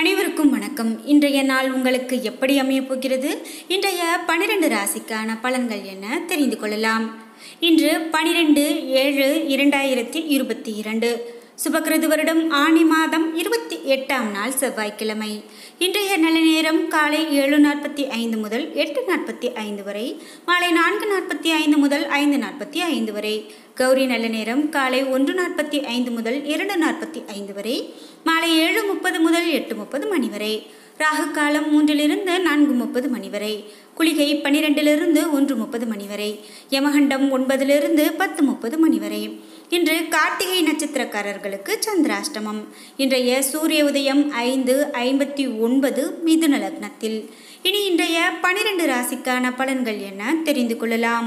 அனைவருக்கும் வணக்கம் இன்றைய நாள் உங்களுக்கு எப்படி அமையப் போகிறது இன்றைய பனிரெண்டு ராசிக்கான பலன்கள் என்ன தெரிந்து கொள்ளலாம் இன்று பனிரெண்டு ஏழு இரண்டாயிரத்தி இருபத்தி இரண்டு சுபகிருது வருடம் ஆணி மாதம் இருபத்தி எட்டாம் நாள் செவ்வாய்க்கிழமை இன்றைய நல்ல நேரம் காலை ஏழு நாற்பத்தி ஐந்து முதல் எட்டு நாற்பத்தி ஐந்து வரை மாலை நான்கு நாற்பத்தி ஐந்து முதல் ஐந்து நாற்பத்தி ஐந்து வரை கௌரி நல்ல நேரம் காலை ஒன்று நாற்பத்தி ஐந்து முதல் இரண்டு நாற்பத்தி ஐந்து வரை மாலை ஏழு முப்பது முதல் எட்டு முப்பது மணி வரை ராகு காலம் மூன்றிலிருந்து நான்கு முப்பது மணி வரை குளிகை பன்னிரெண்டிலிருந்து ஒன்று முப்பது மணி வரை யமகண்டம் ஒன்பதிலிருந்து பத்து முப்பது மணி வரை இன்று கார்த்திகை நட்சத்திரக்காரர்களுக்கு சந்திராஷ்டமம் இன்றைய சூரிய உதயம் ஐந்து ஐம்பத்தி ஒன்பது மிதுன லக்னத்தில் இனி இன்றைய பனிரெண்டு ராசிக்கான பலன்கள் என்ன தெரிந்து கொள்ளலாம்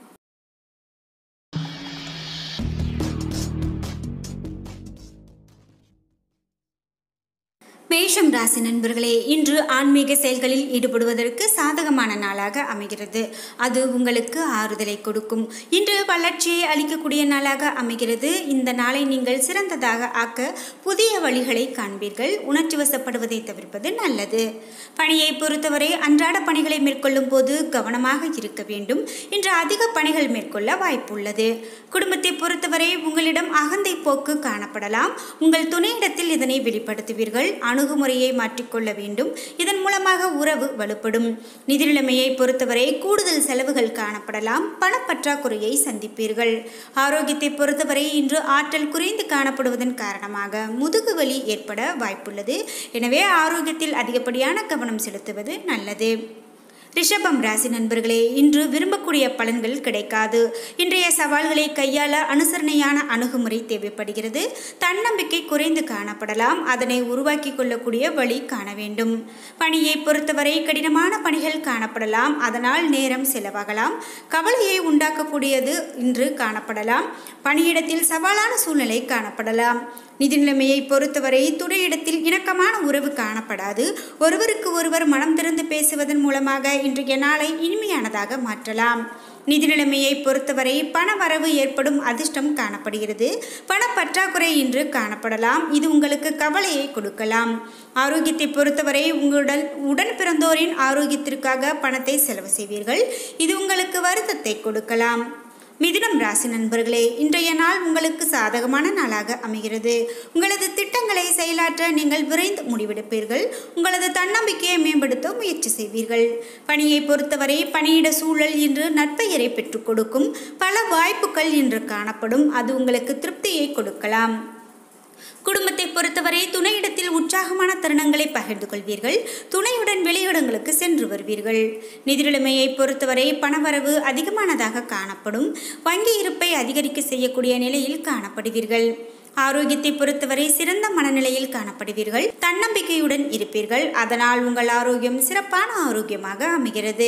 மேஷம் ராசி நண்பர்களே இன்று ஆன்மீக செயல்களில் ஈடுபடுவதற்கு சாதகமான நாளாக அமைகிறது அது உங்களுக்கு ஆறுதலை கொடுக்கும் இன்று வளர்ச்சியை அளிக்கக்கூடிய நாளாக அமைகிறது இந்த நாளை நீங்கள் சிறந்ததாக ஆக்க புதிய வழிகளை காண்பீர்கள் உணர்ச்சி வசப்படுவதை தவிர்ப்பது நல்லது பணியை பொறுத்தவரை அன்றாட பணிகளை மேற்கொள்ளும் போது கவனமாக இருக்க வேண்டும் இன்று அதிக பணிகள் மேற்கொள்ள வாய்ப்புள்ளது குடும்பத்தை பொறுத்தவரை உங்களிடம் அகந்தை போக்கு காணப்படலாம் உங்கள் துணையிடத்தில் இதனை வெளிப்படுத்துவீர்கள் அணுகுமுறையை மாற்றிக்கொள்ள வேண்டும் இதன் மூலமாக உறவு வலுப்படும் நிதி நிலைமையை பொறுத்தவரை கூடுதல் செலவுகள் காணப்படலாம் பணப்பற்றாக்குறையை சந்திப்பீர்கள் ஆரோக்கியத்தை பொறுத்தவரை இன்று ஆற்றல் குறைந்து காணப்படுவதன் காரணமாக முதுகு வலி ஏற்பட வாய்ப்புள்ளது எனவே ஆரோக்கியத்தில் அதிகப்படியான கவனம் செலுத்துவது நல்லது ரிஷபம் ராசி நண்பர்களே இன்று விரும்பக்கூடிய பலன்கள் கிடைக்காது இன்றைய சவால்களை கையாள அனுசரணையான அணுகுமுறை தேவைப்படுகிறது தன்னம்பிக்கை குறைந்து காணப்படலாம் அதனை உருவாக்கி கொள்ளக்கூடிய வழி காண வேண்டும் பணியை பொறுத்தவரை கடினமான பணிகள் காணப்படலாம் அதனால் நேரம் செலவாகலாம் கவலையை உண்டாக்கக்கூடியது இன்று காணப்படலாம் பணியிடத்தில் சவாலான சூழ்நிலை காணப்படலாம் நிதி நிலைமையை பொறுத்தவரை துணையிடத்தில் இணக்கமான உறவு காணப்படாது ஒருவருக்கு ஒருவர் மனம் திறந்து பேசுவதன் மூலமாக இன்றைய நாளை இனிமையானதாக மாற்றலாம் நிதி நிலைமையை பொறுத்தவரை பண வரவு ஏற்படும் அதிர்ஷ்டம் காணப்படுகிறது பணப்பற்றாக்குறை இன்று காணப்படலாம் இது உங்களுக்கு கவலையை கொடுக்கலாம் ஆரோக்கியத்தை பொறுத்தவரை உங்களுடன் உடன் பிறந்தோரின் ஆரோக்கியத்திற்காக பணத்தை செலவு செய்வீர்கள் இது உங்களுக்கு வருத்தத்தை கொடுக்கலாம் மிதுனம் ராசி நண்பர்களே இன்றைய நாள் உங்களுக்கு சாதகமான நாளாக அமைகிறது உங்களது திட்டங்களை செயலாற்ற நீங்கள் விரைந்து முடிவெடுப்பீர்கள் உங்களது தன்னம்பிக்கையை மேம்படுத்த முயற்சி செய்வீர்கள் பணியை பொறுத்தவரை பணியிட சூழல் இன்று நற்பெயரை பெற்றுக் கொடுக்கும் பல வாய்ப்புகள் இன்று காணப்படும் அது உங்களுக்கு திருப்தியை கொடுக்கலாம் குடும்பத்தை பொறுத்தவரை துணையிடத்தில் உற்சாகமான தருணங்களை பகிர்ந்து கொள்வீர்கள் துணையுடன் வெளியிடங்களுக்கு சென்று வருவீர்கள் நிதி நிலைமையை பொறுத்தவரை பணவரவு அதிகமானதாக காணப்படும் வங்கி இருப்பை அதிகரிக்க செய்யக்கூடிய நிலையில் காணப்படுவீர்கள் ஆரோக்கியத்தை பொறுத்தவரை சிறந்த மனநிலையில் காணப்படுவீர்கள் தன்னம்பிக்கையுடன் இருப்பீர்கள் அதனால் உங்கள் ஆரோக்கியம் சிறப்பான ஆரோக்கியமாக அமைகிறது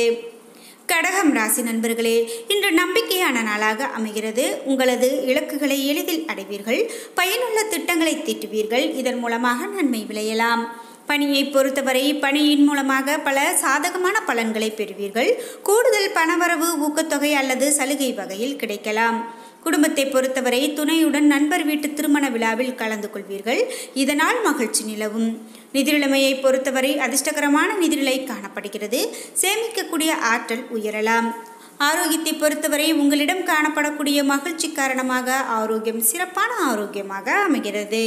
கடகம் ராசி நண்பர்களே இன்று நம்பிக்கையான நாளாக அமைகிறது உங்களது இலக்குகளை எளிதில் அடைவீர்கள் பயனுள்ள திட்டங்களை தீட்டுவீர்கள் இதன் மூலமாக நன்மை விளையலாம் பணியை பொறுத்தவரை பணியின் மூலமாக பல சாதகமான பலன்களை பெறுவீர்கள் கூடுதல் பணவரவு ஊக்கத்தொகை அல்லது சலுகை வகையில் கிடைக்கலாம் குடும்பத்தை பொறுத்தவரை துணையுடன் நண்பர் வீட்டு திருமண விழாவில் கலந்து கொள்வீர்கள் இதனால் மகிழ்ச்சி நிலவும் நிதி நிலைமையை பொறுத்தவரை அதிர்ஷ்டகரமான நிதிநிலை காணப்படுகிறது சேமிக்கக்கூடிய ஆற்றல் உயரலாம் ஆரோக்கியத்தை பொறுத்தவரை உங்களிடம் காணப்படக்கூடிய மகிழ்ச்சி காரணமாக ஆரோக்கியம் சிறப்பான ஆரோக்கியமாக அமைகிறது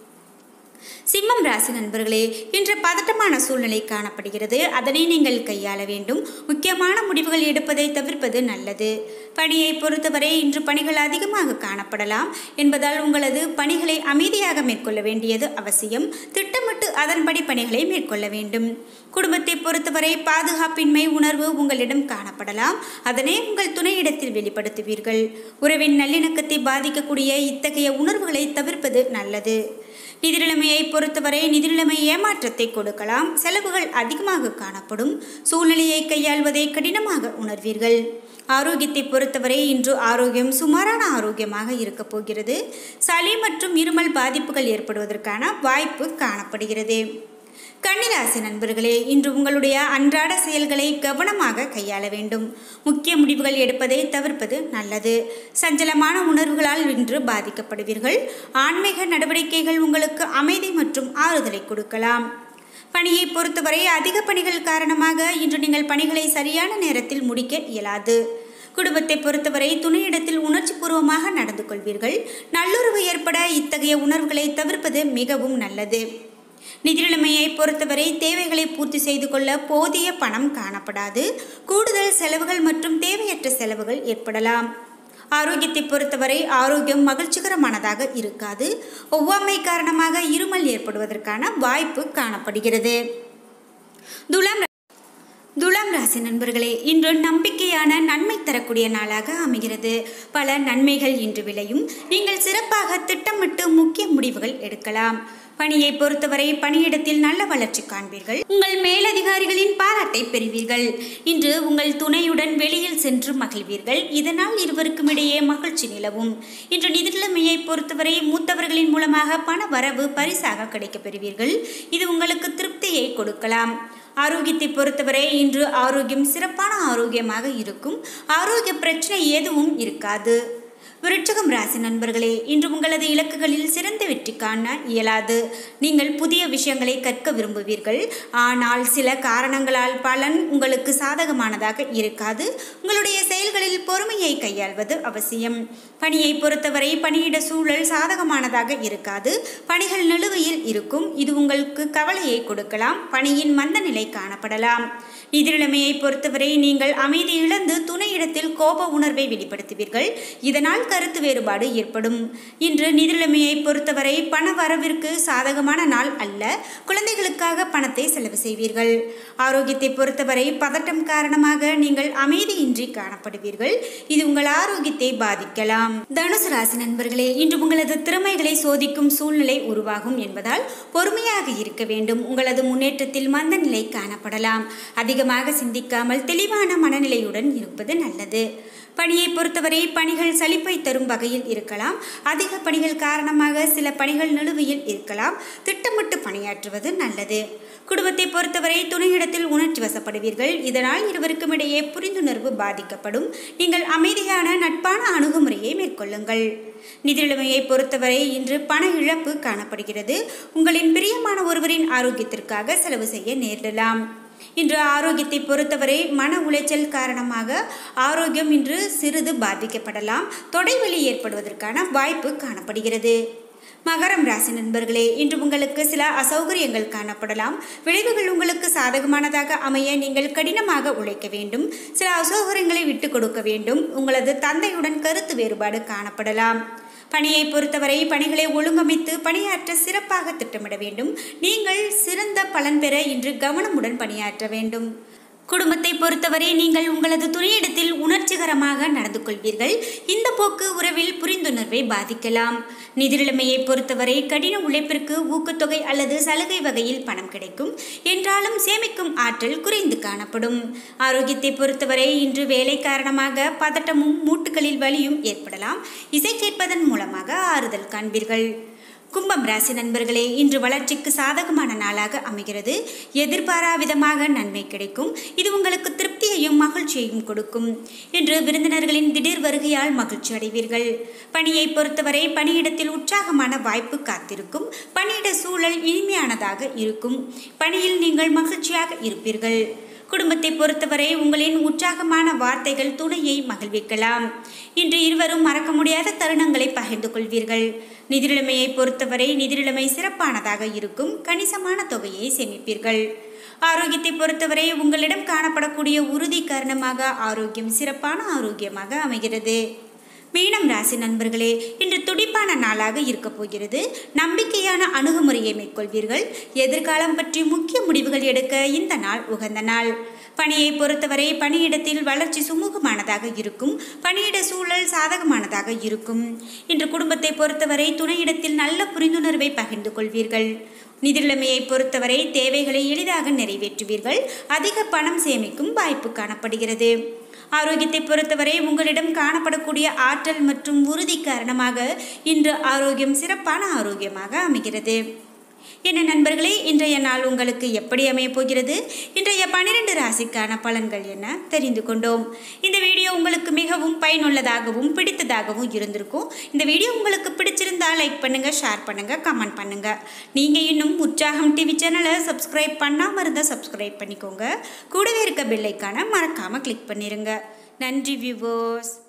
சிம்மம் ராசி நண்பர்களே இன்று பதட்டமான சூழ்நிலை காணப்படுகிறது அதனை நீங்கள் கையாள வேண்டும் முக்கியமான முடிவுகள் எடுப்பதை தவிர்ப்பது நல்லது பணியை பொறுத்தவரை இன்று பணிகள் அதிகமாக காணப்படலாம் என்பதால் உங்களது பணிகளை அமைதியாக மேற்கொள்ள வேண்டியது அவசியம் திட்டமிட்டு அதன்படி பணிகளை மேற்கொள்ள வேண்டும் குடும்பத்தை பொறுத்தவரை பாதுகாப்பின்மை உணர்வு உங்களிடம் காணப்படலாம் அதனை உங்கள் துணையிடத்தில் வெளிப்படுத்துவீர்கள் உறவின் நல்லிணக்கத்தை பாதிக்கக்கூடிய இத்தகைய உணர்வுகளை தவிர்ப்பது நல்லது நிதி நிலைமையை பொறுத்தவரை நிதி நிலைமை ஏமாற்றத்தை கொடுக்கலாம் செலவுகள் அதிகமாக காணப்படும் சூழ்நிலையை கையாள்வதை கடினமாக உணர்வீர்கள் ஆரோக்கியத்தை பொறுத்தவரை இன்று ஆரோக்கியம் சுமாரான ஆரோக்கியமாக இருக்கப் போகிறது சளி மற்றும் இருமல் பாதிப்புகள் ஏற்படுவதற்கான வாய்ப்பு காணப்படுகிறது கன்னிராசி நண்பர்களே இன்று உங்களுடைய அன்றாட செயல்களை கவனமாக கையாள வேண்டும் முக்கிய முடிவுகள் எடுப்பதை தவிர்ப்பது நல்லது சஞ்சலமான உணர்வுகளால் இன்று பாதிக்கப்படுவீர்கள் ஆன்மீக நடவடிக்கைகள் உங்களுக்கு அமைதி மற்றும் ஆறுதலை கொடுக்கலாம் பணியை பொறுத்தவரை அதிக பணிகள் காரணமாக இன்று நீங்கள் பணிகளை சரியான நேரத்தில் முடிக்க இயலாது குடும்பத்தை பொறுத்தவரை துணையிடத்தில் உணர்ச்சிபூர்வமாக நடந்து கொள்வீர்கள் நல்லுறவு ஏற்பட இத்தகைய உணர்வுகளை தவிர்ப்பது மிகவும் நல்லது நிதிநிலைமையை பொறுத்தவரை தேவைகளை பூர்த்தி செய்து கொள்ள போதிய பணம் காணப்படாது கூடுதல் செலவுகள் மற்றும் தேவையற்ற செலவுகள் ஏற்படலாம் ஆரோக்கியத்தை பொறுத்தவரை ஆரோக்கியம் மகிழ்ச்சிகரமானதாக இருக்காது ஒவ்வாமை காரணமாக இருமல் ஏற்படுவதற்கான வாய்ப்பு காணப்படுகிறது துலாம் துலாம் ராசி நண்பர்களே இன்று நம்பிக்கையான நன்மை தரக்கூடிய நாளாக அமைகிறது பல நன்மைகள் இன்று விளையும் நீங்கள் சிறப்பாக திட்டமிட்டு முக்கிய முடிவுகள் எடுக்கலாம் பணியை பொறுத்தவரை பணியிடத்தில் நல்ல வளர்ச்சி காண்பீர்கள் உங்கள் மேலதிகாரிகளின் பாராட்டை பெறுவீர்கள் இன்று உங்கள் துணையுடன் வெளியில் சென்று மகிழ்வீர்கள் இதனால் இருவருக்கும் இடையே மகிழ்ச்சி நிலவும் இன்று நிதிநிலைமையை பொறுத்தவரை மூத்தவர்களின் மூலமாக பண வரவு பரிசாக கிடைக்கப் பெறுவீர்கள் இது உங்களுக்கு திருப்தியை கொடுக்கலாம் ஆரோக்கியத்தை பொறுத்தவரை இன்று ஆரோக்கியம் சிறப்பான ஆரோக்கியமாக இருக்கும் ஆரோக்கிய பிரச்சனை எதுவும் இருக்காது விருட்சகம் ராசி நண்பர்களே இன்று உங்களது இலக்குகளில் சிறந்த வெற்றி காண இயலாது நீங்கள் புதிய விஷயங்களை கற்க விரும்புவீர்கள் ஆனால் சில காரணங்களால் பலன் உங்களுக்கு சாதகமானதாக இருக்காது உங்களுடைய செயல்களில் பொறுமையை கையாள்வது அவசியம் பணியை பொறுத்தவரை பணியிட சூழல் சாதகமானதாக இருக்காது பணிகள் நிலுவையில் இருக்கும் இது உங்களுக்கு கவலையை கொடுக்கலாம் பணியின் மந்த நிலை காணப்படலாம் நிதிநிலைமையை பொறுத்தவரை நீங்கள் அமைதி இழந்து துணையிடத்தில் கோப உணர்வை வெளிப்படுத்துவீர்கள் இதனால் கருத்து வேறுபாடு ஏற்படும் இன்று நிதிநிலைமையை பொறுத்தவரை பண வரவிற்கு சாதகமான நாள் அல்ல குழந்தைகளுக்காக பணத்தை செலவு செய்வீர்கள் ஆரோக்கியத்தை பொறுத்தவரை பதட்டம் காரணமாக நீங்கள் அமைதியின்றி காணப்படுவீர்கள் இது உங்கள் ஆரோக்கியத்தை பாதிக்கலாம் தனுசு ராசி நண்பர்களே இன்று உங்களது திறமைகளை சோதிக்கும் சூழ்நிலை உருவாகும் என்பதால் பொறுமையாக இருக்க வேண்டும் உங்களது முன்னேற்றத்தில் மந்த நிலை காணப்படலாம் அதிகமாக சிந்திக்காமல் தெளிவான மனநிலையுடன் இருப்பது நல்லது பணியை பொறுத்தவரை பணிகள் சலிப்பை தரும் வகையில் இருக்கலாம் அதிக பணிகள் காரணமாக சில பணிகள் நிலுவையில் இருக்கலாம் திட்டமிட்டு பணியாற்றுவது நல்லது குடும்பத்தை பொறுத்தவரை துணையிடத்தில் உணர்ச்சி வசப்படுவீர்கள் இதனால் இருவருக்கும் இடையே புரிந்துணர்வு பாதிக்கப்படும் நீங்கள் அமைதியான நட்பான அணுகுமுறையை மேற்கொள்ளுங்கள் நிதிநிலைமையை பொறுத்தவரை இன்று பண இழப்பு காணப்படுகிறது உங்களின் பிரியமான ஒருவரின் ஆரோக்கியத்திற்காக செலவு செய்ய நேரிடலாம் இன்று ஆரோக்கியத்தை பொறுத்தவரை மன உளைச்சல் காரணமாக ஆரோக்கியம் இன்று சிறிது பாதிக்கப்படலாம் தொடைவலி ஏற்படுவதற்கான வாய்ப்பு காணப்படுகிறது மகரம் ராசி நண்பர்களே இன்று உங்களுக்கு சில அசௌகரியங்கள் காணப்படலாம் விளைவுகள் உங்களுக்கு சாதகமானதாக அமைய நீங்கள் கடினமாக உழைக்க வேண்டும் சில அசௌகரியங்களை விட்டு கொடுக்க வேண்டும் உங்களது தந்தையுடன் கருத்து வேறுபாடு காணப்படலாம் பணியை பொறுத்தவரை பணிகளை ஒழுங்கமைத்து பணியாற்ற சிறப்பாக திட்டமிட வேண்டும் நீங்கள் சிறந்த பலன் பெற இன்று கவனமுடன் பணியாற்ற வேண்டும் குடும்பத்தை பொறுத்தவரை நீங்கள் உங்களது துணையிடத்தில் உணர்ச்சிகரமாக நடந்து கொள்வீர்கள் இந்த போக்கு உறவில் புரிந்துணர்வை பாதிக்கலாம் நிதி நிலைமையை பொறுத்தவரை கடின உழைப்பிற்கு ஊக்கத்தொகை அல்லது சலுகை வகையில் பணம் கிடைக்கும் என்றாலும் சேமிக்கும் ஆற்றல் குறைந்து காணப்படும் ஆரோக்கியத்தை பொறுத்தவரை இன்று வேலை காரணமாக பதட்டமும் மூட்டுகளில் வலியும் ஏற்படலாம் இசை கேட்பதன் மூலமாக ஆறுதல் காண்பீர்கள் கும்பம் ராசி நண்பர்களே இன்று வளர்ச்சிக்கு சாதகமான நாளாக அமைகிறது எதிர்பாரா விதமாக நன்மை கிடைக்கும் இது உங்களுக்கு திருப்தியையும் மகிழ்ச்சியையும் கொடுக்கும் இன்று விருந்தினர்களின் திடீர் வருகையால் மகிழ்ச்சி அடைவீர்கள் பணியை பொறுத்தவரை பணியிடத்தில் உற்சாகமான வாய்ப்பு காத்திருக்கும் பணியிட சூழல் இனிமையானதாக இருக்கும் பணியில் நீங்கள் மகிழ்ச்சியாக இருப்பீர்கள் குடும்பத்தை பொறுத்தவரை உங்களின் உற்சாகமான வார்த்தைகள் துணையை மகிழ்விக்கலாம் இன்று இருவரும் மறக்க முடியாத தருணங்களை பகிர்ந்து கொள்வீர்கள் நிதிநிலைமையை பொறுத்தவரை நிதிநிலைமை சிறப்பானதாக இருக்கும் கணிசமான தொகையை சேமிப்பீர்கள் ஆரோக்கியத்தை பொறுத்தவரை உங்களிடம் காணப்படக்கூடிய உறுதி காரணமாக ஆரோக்கியம் சிறப்பான ஆரோக்கியமாக அமைகிறது மீனம் ராசி நண்பர்களே இன்று துடிப்பான நாளாக இருக்கப் போகிறது நம்பிக்கையான அணுகுமுறையை மேற்கொள்வீர்கள் எதிர்காலம் பற்றி முக்கிய முடிவுகள் எடுக்க இந்த நாள் உகந்த நாள் பணியை பொறுத்தவரை பணியிடத்தில் வளர்ச்சி சுமூகமானதாக இருக்கும் பணியிட சூழல் சாதகமானதாக இருக்கும் இன்று குடும்பத்தை பொறுத்தவரை துணையிடத்தில் நல்ல புரிந்துணர்வை பகிர்ந்து கொள்வீர்கள் நிதிநிலைமையை பொறுத்தவரை தேவைகளை எளிதாக நிறைவேற்றுவீர்கள் அதிக பணம் சேமிக்கும் வாய்ப்பு காணப்படுகிறது ஆரோக்கியத்தை பொறுத்தவரை உங்களிடம் காணப்படக்கூடிய ஆற்றல் மற்றும் உறுதி காரணமாக இன்று ஆரோக்கியம் சிறப்பான ஆரோக்கியமாக அமைகிறது என்ன நண்பர்களே இன்றைய நாள் உங்களுக்கு எப்படி அமையப் போகிறது இன்றைய பன்னிரண்டு ராசிக்கான பலன்கள் என்ன தெரிந்து கொண்டோம் இந்த வீடியோ உங்களுக்கு மிகவும் பயனுள்ளதாகவும் பிடித்ததாகவும் இருந்திருக்கும் இந்த வீடியோ உங்களுக்கு பிடிச்சிருந்தா லைக் பண்ணுங்க ஷேர் பண்ணுங்க கமெண்ட் பண்ணுங்க நீங்க இன்னும் உற்சாகம் டிவி சேனலை சப்ஸ்கிரைப் பண்ணாம இருந்தால் சப்ஸ்கிரைப் பண்ணிக்கோங்க கூடவே இருக்க பெல்லைக்கான மறக்காம கிளிக் பண்ணிருங்க நன்றி வியூவர்ஸ்